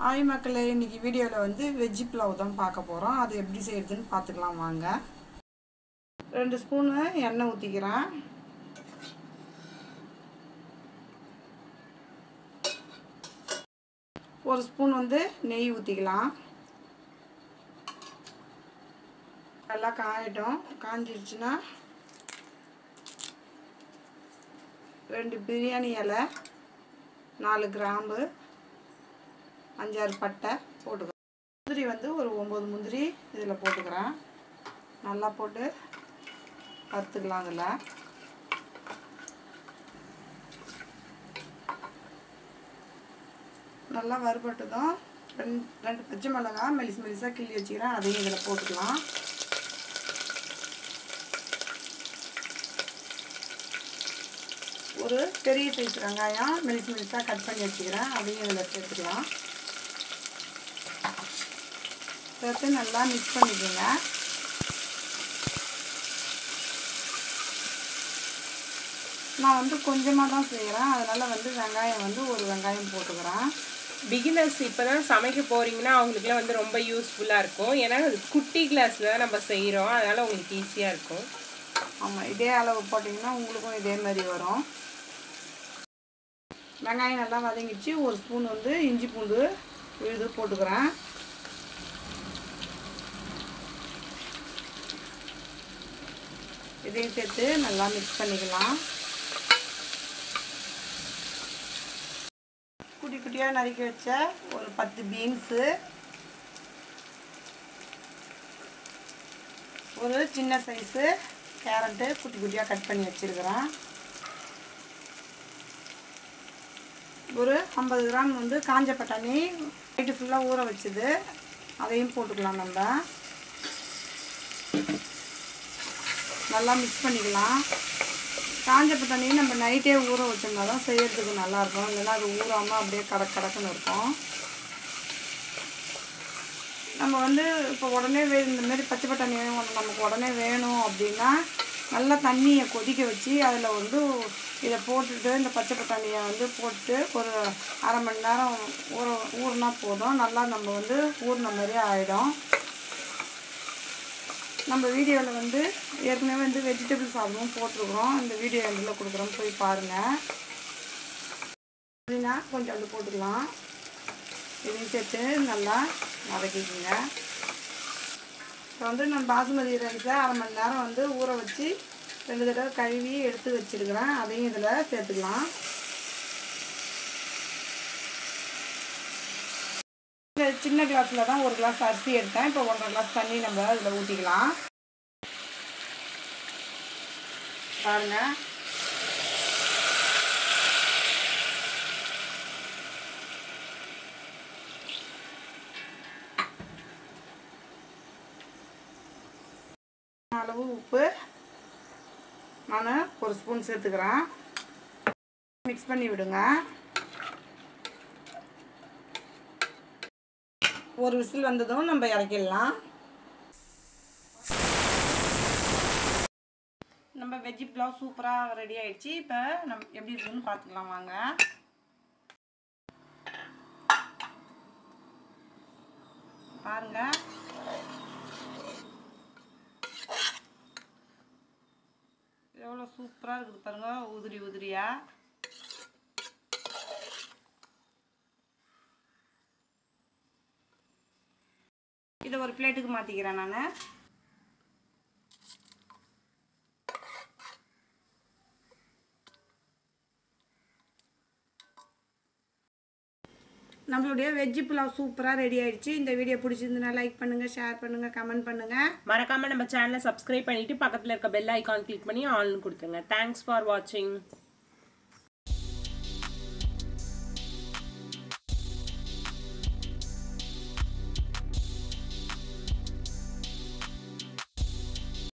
ஆய் மக்களே இன்னைக்கு வீடியோவில் வந்து வெஜ்ஜி புலாவ் தான் பார்க்க போகிறோம் அது எப்படி செய்யறதுன்னு பார்த்துக்கலாம் வாங்க ரெண்டு ஸ்பூனு எண்ணெய் ஊற்றிக்கிறேன் ஒரு ஸ்பூன் வந்து நெய் ஊற்றிக்கலாம் நல்லா காயட்டும் காஞ்சிடுச்சுன்னா ரெண்டு பிரியாணி இலை நாலு கிராம்பு அஞ்சாறு பட்டை போட்டுக்கிறேன் முந்திரி வந்து ஒரு ஒம்பது முந்திரி இதில் போட்டுக்கிறேன் நல்லா போட்டு வறுத்துக்கலாம் அதில் நல்லா வறுபட்டதும் ரெண்டு ரெண்டு பச்சை மிளகாய் மெலிசு மெலிசாக கிள்ளி வச்சுக்கிறேன் அதையும் இதில் போட்டுக்கலாம் ஒரு பெரிய சைஸ் வெங்காயம் மெலிசு மெலிசாக கட் பண்ணி வச்சுக்கிறேன் அதையும் இதில் சேர்த்துக்கலாம் சேர்த்து நல்லா மிக்ஸ் பண்ணிக்கோங்க நான் வந்து கொஞ்சமாக தான் செய்கிறேன் அதனால் வந்து வெங்காயம் வந்து ஒரு வெங்காயம் போட்டுக்கிறேன் பிகினர்ஸ் இப்போ தான் சமைக்க போகிறீங்கன்னா அவங்களுக்குலாம் வந்து ரொம்ப யூஸ்ஃபுல்லாக இருக்கும் ஏன்னா அது குட்டி கிளாஸில் தான் நம்ம செய்கிறோம் அதனால் உங்களுக்கு ஈஸியாக இருக்கும் ஆமாம் இதே அளவு போட்டிங்கன்னா உங்களுக்கும் இதே மாதிரி வரும் வெங்காயம் நல்லா வதங்கிச்சு ஒரு ஸ்பூன் வந்து இஞ்சி பூண்டு விழுது போட்டுக்கிறேன் இதையும் சேர்த்து நல்லா மிக்ஸ் பண்ணிக்கலாம் குட்டி குட்டியாக நறுக்கி வச்ச ஒரு பத்து பீன்ஸு ஒரு சின்ன சைஸு கேரட்டு குட்டி குட்டியாக கட் பண்ணி வச்சுருக்கிறேன் ஒரு ஐம்பது கிராம் வந்து காஞ்ச பட்டாணி நைட்டு ஃபுல்லாக ஊற வச்சுது அதையும் போட்டுக்கலாம் நம்ம நல்லா மிக்ஸ் பண்ணிக்கலாம் காஞ்ச பட்டாணியும் நம்ம நைட்டே ஊற வச்சோம்னா தான் செய்யறதுக்கு நல்லாயிருக்கும் இல்லைன்னா அது ஊறாமல் அப்படியே கடக் கடக்குன்னு இருக்கும் நம்ம வந்து இப்போ உடனே வே இந்த மாதிரி பச்சை பட்டாணி ஒன்று நமக்கு உடனே வேணும் அப்படின்னா நல்லா தண்ணியை கொதிக்க வச்சு அதில் வந்து இதை போட்டுட்டு இந்த பச்சை பட்டாணியை வந்து போட்டு ஒரு அரை மணி நேரம் ஊற ஊறினா போதும் நல்லா நம்ம வந்து ஊறின மாதிரி ஆகிடும் நம்ம வீடியோவில் வந்து ஏற்கனவே வந்து வெஜிடபிள் சாதமும் போட்டிருக்கிறோம் இந்த வீடியோ எண்டில் கொடுக்குறோம் போய் பாருங்கள் அப்படின்னா கொஞ்சம் அது போட்டுக்கலாம் இதையும் சேர்த்து நல்லா வதக்கிக்கோங்க இப்போ வந்து நான் பாசுமதி ரைஸை அரை மணி நேரம் வந்து ஊற வச்சு ரெண்டு தடவை கழுவி எடுத்து வச்சுருக்கிறேன் அதையும் இதில் சேர்த்துக்கலாம் இந்த சின்ன கிளாஸில் தான் ஒரு கிளாஸ் அரிசி எடுத்தேன் இப்போ ஒன்றரை கிளாஸ் தண்ணி நம்ம அதில் ஊற்றிக்கலாம் பாருங்கள் அளவு உப்பு நான் ஒரு ஸ்பூன் சேர்த்துக்கிறேன் மிக்ஸ் பண்ணி விடுங்க ஒரு விசில் வந்ததும் நம்ம இறக்கிடலாம் நம்ம வெஜ்ஜி புலாவ் சூப்பராக ரெடி ஆயிடுச்சு இப்போ நம்ம எப்படி இருக்குன்னு பார்த்துக்கலாம் வாங்க பாருங்கள் எவ்வளோ சூப்பராக இருக்குது பாருங்க உதிரி உதிரியா இதை ஒரு பிளேட்டுக்கு மாற்றிக்கிறேன் நான் நம்மளுடைய வெஜ்ஜி புலாவ் சூப்பராக ரெடி ஆயிடுச்சு இந்த வீடியோ பிடிச்சிருந்துன்னா லைக் பண்ணுங்கள் ஷேர் பண்ணுங்கள் கமெண்ட் பண்ணுங்கள் மறக்காமல் நம்ம சேனலை சப்ஸ்கிரைப் பண்ணிவிட்டு பக்கத்தில் இருக்க பெல் ஐக்கான் கிளிக் பண்ணி ஆல்னு கொடுத்துருங்க தேங்க்ஸ் ஃபார் வாட்சிங்